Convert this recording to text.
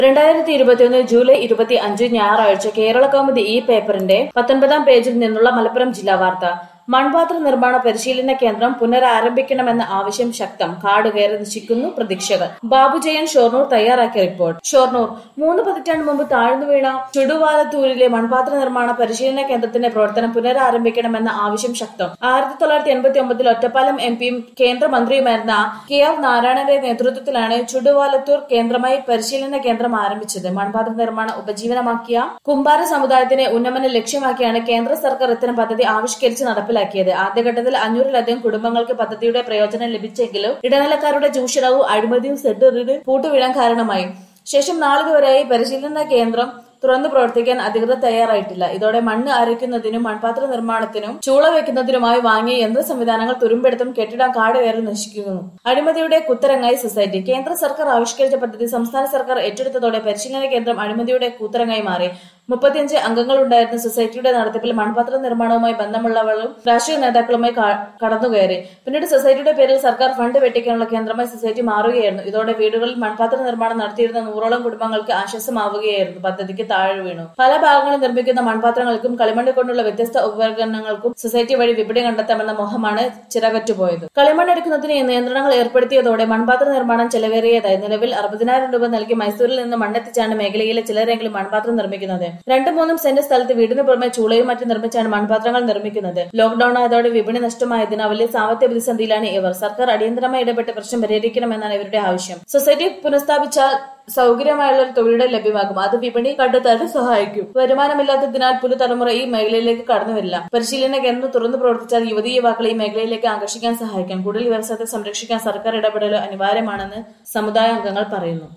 രണ്ടായിരത്തി ഇരുപത്തിയൊന്ന് ജൂലൈ ഇരുപത്തി അഞ്ച് ഞായറാഴ്ച കേരള കൗമുദി ഈ പേപ്പറിന്റെ പത്തൊൻപതാം പേജിൽ നിന്നുള്ള മലപ്പുറം ജില്ലാ വാർത്ത മൺപാത്ര നിർമ്മാണ പരിശീലന കേന്ദ്രം പുനരാരംഭിക്കണമെന്ന ആവശ്യം ശക്തം കാട് കയറി നശിക്കുന്നു പ്രതീക്ഷകൾ ബാബു ജയൻ ഷൊർണൂർ തയ്യാറാക്കിയ റിപ്പോർട്ട് ഷൊർണൂർ മൂന്ന് പതിറ്റാണ്ട് മുമ്പ് താഴ്ന്നു വീണ ചുടുവാലത്തൂരിലെ മൺപാത്ര നിർമ്മാണ പരിശീലന കേന്ദ്രത്തിന്റെ പ്രവർത്തനം പുനരാരംഭിക്കണമെന്ന ആവശ്യം ശക്തം ആയിരത്തി തൊള്ളായിരത്തി എൺപത്തി ഒമ്പതിൽ ഒറ്റപ്പാലം എം പിയും കേന്ദ്രമന്ത്രിയുമായിരുന്ന കെ ആർ നാരായണന്റെ നേതൃത്വത്തിലാണ് ചുടുവാലത്തൂർ കേന്ദ്രമായി പരിശീലന കേന്ദ്രം ആരംഭിച്ചത് മൺപാത്ര നിർമ്മാണം ഉപജീവനമാക്കിയ കുമ്പാര സമുദായത്തിന്റെ ഉന്നമനം ലക്ഷ്യമാക്കിയാണ് കേന്ദ്ര സർക്കാർ ഇത്തരം പദ്ധതി ആവിഷ്കരിച്ച് നടപ്പിലാക്കിയത് ആദ്യഘട്ടത്തിൽ അഞ്ഞൂറിലധികം കുടുംബങ്ങൾക്ക് പദ്ധതിയുടെ പ്രയോജനം ലഭിച്ചെങ്കിലും ഇടനിലക്കാരുടെ ചൂഷണവും അഴിമതിയും സെഡറിന് പൂട്ടുവീഴാൻ കാരണമായി ശേഷം നാളിതുവരെയായി പരിശീലന കേന്ദ്രം തുറന്നു പ്രവർത്തിക്കാൻ അധികൃതർ തയ്യാറായിട്ടില്ല ഇതോടെ മണ്ണ് അരയ്ക്കുന്നതിനും മൺപാത്ര നിർമ്മാണത്തിനും ചൂള വെക്കുന്നതിനുമായി വാങ്ങിയ യന്ത്ര സംവിധാനങ്ങൾ തുരുമ്പെടുത്തും കെട്ടിടം കാട് കയറി നശിക്കുന്നു അഴിമതിയുടെ കുത്തരങ്ങായി സൊസൈറ്റി കേന്ദ്ര സർക്കാർ ആവിഷ്കരിച്ച പദ്ധതി സംസ്ഥാന സർക്കാർ ഏറ്റെടുത്തതോടെ പരിശീലന കേന്ദ്രം അഴിമതിയുടെ കൂത്തരങ്ങായി മാറി മുപ്പത്തിയഞ്ച് അംഗങ്ങളുണ്ടായിരുന്ന സൊസൈറ്റിയുടെ നടത്തിപ്പിൽ മൺപാത്ര നിർമ്മാണവുമായി ബന്ധമുള്ളവരും രാഷ്ട്രീയ നേതാക്കളുമായി ക- കടന്നുകയറി പിന്നീട് സൊസൈറ്റിയുടെ പേരിൽ സർക്കാർ ഫണ്ട് വെട്ടിക്കാനുള്ള കേന്ദ്രമായി സൊസൈറ്റി മാറുകയായിരുന്നു ഇതോടെ വീടുകളിൽ മൺപാത്ര നിർമ്മാണം നടത്തിയിരുന്ന നൂറോളം കുടുംബങ്ങൾക്ക് ആശ്വാസമാവുകയായിരുന്നു പദ്ധതിക്ക് താഴെ വീണു പല ഭാഗങ്ങളിൽ നിർമ്മിക്കുന്ന മൺപാത്രങ്ങൾക്കും കളിമണ്ണ് കൊണ്ടുള്ള വ്യത്യസ്ത ഉപകരണങ്ങൾക്കും സൊസൈറ്റി വഴി വിപണി കണ്ടെത്താമെന്ന മോഹമാണ് ചിറകറ്റുപോയത് കളിമണ്ണ് എടുക്കുന്നതിന് നിയന്ത്രണങ്ങൾ ഏർപ്പെടുത്തിയതോടെ മൺപാത്ര നിർമ്മാണം ചെലവേറിയതായി നിലവിൽ അറുപതിനായിരം രൂപ നൽകി മൈസൂരിൽ നിന്ന് മണ്ണെത്തിച്ചാണ് മേഖലയിലെ ചിലരെങ്കിലും മൺപാത്രം നിർമ്മിക്കുന്നത് രണ്ടും മൂന്നും സെന്റ് സ്ഥലത്ത് വീടിന് പുറമെ ചൂളയും മറ്റും നിർമ്മിച്ചാണ് മൺപാത്രങ്ങൾ നിർമ്മിക്കുന്നത് ലോക്ഡൌൺ ആയതോടെ വിപണി നഷ്ടമായതിനാൽ വലിയ സാമ്പത്തിക പ്രതിസന്ധിയിലാണ് ഇവർ സർക്കാർ അടിയന്തരമായി ഇടപെട്ട് പ്രശ്നം പരിഹരിക്കണമെന്നാണ് ഇവരുടെ ആവശ്യം സൊസൈറ്റി പുനഃസ്ഥാപിച്ചാൽ സൗകര്യമായുള്ള ഒരു തൊഴിലിടം ലഭ്യമാകും അത് വിപണി കണ്ടെത്താനും സഹായിക്കും വരുമാനമില്ലാത്തതിനാൽ പുതുതലമുറ ഈ മേഖലയിലേക്ക് കടന്നുവരില്ല പരിശീലന കേന്ദ്രം തുറന്നു പ്രവർത്തിച്ചാൽ യുവതി യുവാക്കളെ ഈ മേഖലയിലേക്ക് ആകർഷിക്കാൻ സഹായിക്കാം കൂടുതൽ വ്യവസായത്തെ സംരക്ഷിക്കാൻ സർക്കാർ ഇടപെടൽ അനിവാര്യമാണെന്ന് സമുദായ അംഗങ്ങൾ പറയുന്നു